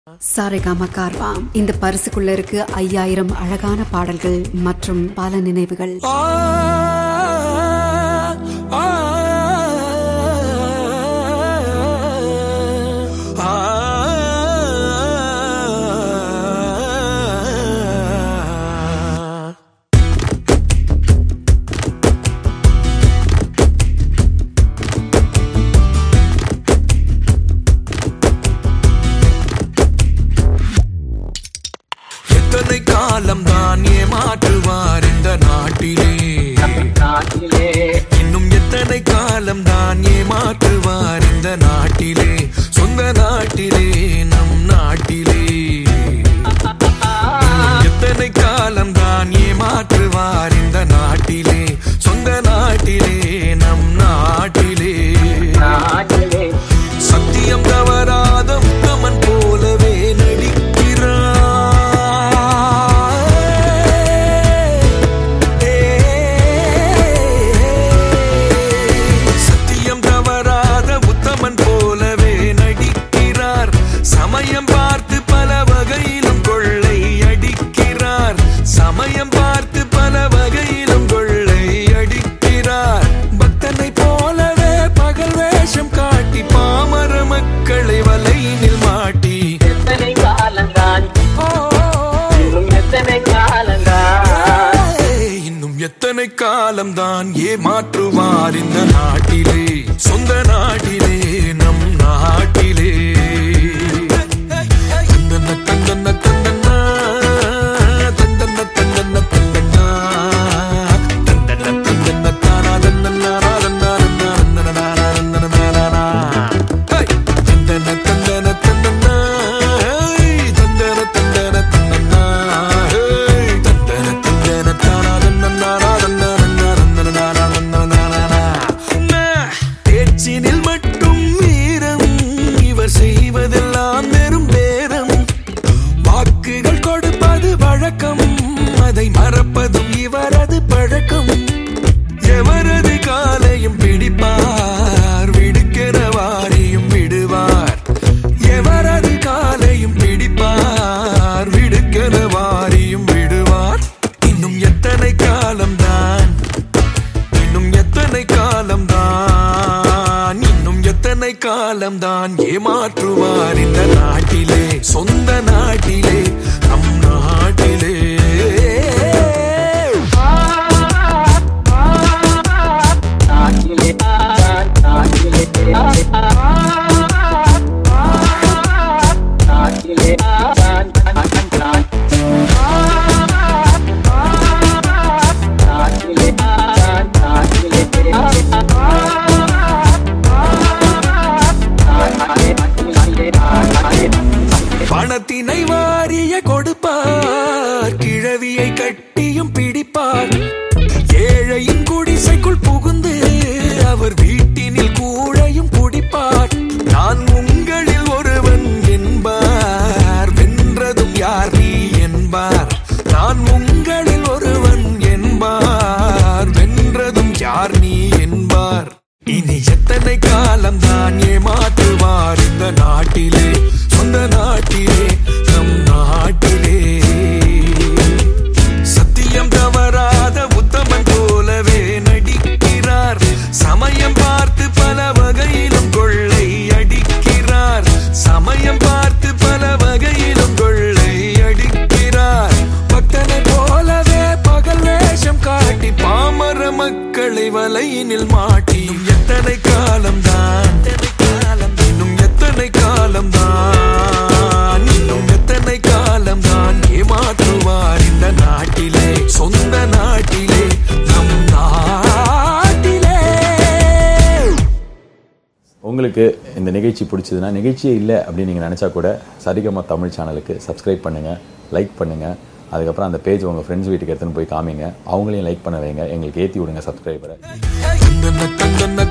சாரேகாமா கார்வா இந்த பரிசுக்குள்ள இருக்கு ஐயாயிரம் அழகான பாடல்கள் மற்றும் பல நினைவுகள் ஆ, ஆ, ஆ, ஆ. எத்தனை காலம் தான் ஏமாற்றுவார் இந்த நாட்டிலே இன்னும் எத்தனை காலம் தான் ஏமாற்றுவார் இந்த நாட்டிலே சொந்த நாட்டிலே நம் நாட்டிலே இன்னும் எத்தனை காலம் தான் ஏமாற்றுவார் இந்த நாட்டிலே சொந்த நாட்டிலே நம் நாட்டிலே சத்தியம் தவறாத உத்தமன் போலவே நடிக்கிறார் சத்தியம் தவறாத உத்தமன் போலவே நடிக்கிறார் சமயம் பார்த்து பல வகையிலும் கொள்ளை அடிக்கிறார் சமயம் பார்த்து பல வகையிலும் கொள்ளை அடிக்கிறார் பக்தனை போலவே பகல் வேஷம் காட்டி பாமர மக்களை வலையினில் மாட்டி எத்தனை காலந்தான் ஓ, இன்னும் எத்தனை காலந்தான் ஏய், இன்னும் எத்தனை காலம்தான் ஏமாற்றுவார் இந்த நாட்டிலே சொந்த நாட்டிலே நம் நாட்டிலே தந்தன தந்தன தந்தனா, தந்தன தந்தன தந்தனா, தந்தன தந்தன தானா, தந்தனா, தந்தனா, தந்தனா, தந்தனா, தந்தனா. ஹை! தந்தன தந்தன தந்தனா, ஹை! தந்தன தந்தன தந்தனா, ஹை! தந்தன தந்தன தானா, தந்தனா, தந்தனா, தந்தனா, தந்தனா, தந்தனா. அண்ணா, பேச்சினில் மட்டும் வீரம் இவர் செய்வதெல்லாம் வெறும் பேரம் வாக்குகள் கொடுப்பது வழக்கம் அதை மறப்பதும் இவரது பழக்கம் எவரது காலையும் பிடிப்பார் விடுக்கிற வாரியும் விடுவார் எவரது காலையும் பிடிப்பார் விடுக்கிற வாரியும் விடுவார் இன்னும் எத்தனை காலம்தான் இன்னும் எத்தனை காலம்தான் இன்னும் எத்தனை காலம்தான் ஏமாற்றுவார் இந்த நாட்டிலே சொந்த நாட்டிலே நம் நாட்டிலே நாட்டிலே நாட்டிலே நாட்டிலே நாட்டிலே பணத்தினை வாரிய கொடுப்பார் கிழவியை கட்டியும் பிடிப்பார் ஏழையின் குடிசைக்குள் புகுந்து அவர் வீட்டினில் கூழையும் குடிப்பார் நான் உங்களில் ஒருவன் என்பார் வென்றதும் யார் நீ என்பார் நான் உங்களில் ஒருவன் என்பார் வென்றதும் யார் நீ என்பார் இனி எத்தனை காலம் தான் ஏமாற்றுவார் இந்த நாட்டிலே சொந்த நாட்டிலே நம் நாட்டிலே சத்தியம் தவறாத உத்தமன் போலவே நடிக்கிறார் சமயம் பார்த்து பல வகையிலும் கொள்ளை அடிக்கிறார் சமயம் பார்த்து பல வகையிலும் கொள்ளை அடிக்கிறார் பக்தனை போலவே பகல் வேஷம் காட்டி பாமர மக்களை வலையினில் மாட்டியும் எத்தனை காலம்தான் இன்னும் எத்தனை காலம்தான் இன்னும் எத்தனை காலம்தான் ஏமாற்றுவார் இந்த நாட்டிலே சொந்த நாட்டிலே நம் நாட்டிலே உங்களுக்கு இந்த நிகழ்ச்சி பிடிச்சதுன்னா நிகழ்ச்சியே இல்லை அப்படின்னு நீங்கள் நினச்சா கூட சரிகமா தமிழ் சேனலுக்கு சப்ஸ்கிரைப் பண்ணுங்கள் லைக் பண்ணுங்கள் அதுக்கப்புறம் அந்த பேஜ் உங்கள் ஃப்ரெண்ட்ஸ் வீட்டுக்கு எடுத்துன்னு போய் காமிங்க அவங்களையும் லைக் பண்ண வைங்க எங்களுக்கு ஏற்றி விடுங்க சப்ஸ்கிரைபரை தந்தன தந்தன